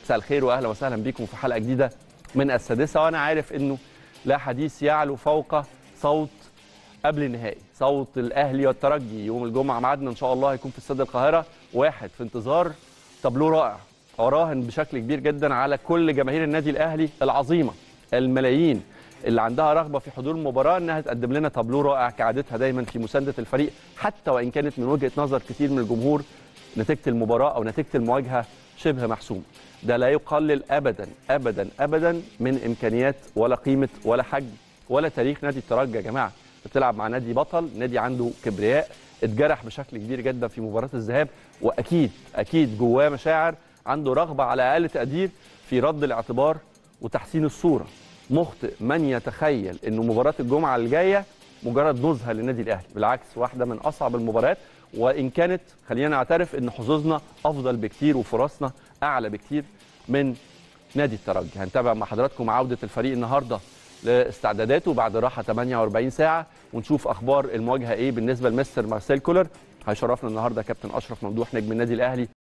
مساء الخير واهلا وسهلا بكم في حلقه جديده من السادسه وانا عارف انه لا حديث يعلو فوق صوت قبل النهائي صوت الاهلي والترجي يوم الجمعه ميعادنا ان شاء الله هيكون في استاد القاهره واحد في انتظار تابلو رائع اراهن بشكل كبير جدا على كل جماهير النادي الاهلي العظيمه الملايين اللي عندها رغبه في حضور المباراه انها تقدم لنا تابلو رائع كعادتها دايما في مسانده الفريق حتى وان كانت من وجهه نظر كتير من الجمهور نتيجه المباراه او نتيجه المواجهه شبه محسومه ده لا يقلل ابدا ابدا ابدا من امكانيات ولا قيمه ولا حجم ولا تاريخ نادي الترجي يا جماعه بتلعب مع نادي بطل نادي عنده كبرياء اتجرح بشكل كبير جدا في مباراه الذهاب واكيد اكيد جواه مشاعر عنده رغبه على اقل تقدير في رد الاعتبار وتحسين الصوره مخطئ من يتخيل انه مباراه الجمعه الجايه مجرد نزهه للنادي الاهلي بالعكس واحده من اصعب المباريات وان كانت خلينا نعترف ان حظوظنا افضل بكتير وفرصنا اعلى بكتير من نادي الترجي هنتابع مع حضراتكم عوده الفريق النهارده لاستعداداته بعد راحه 48 ساعه ونشوف اخبار المواجهه ايه بالنسبه لمستر مارسيل كولر هيشرفنا النهارده كابتن اشرف ممدوح نجم النادي الاهلي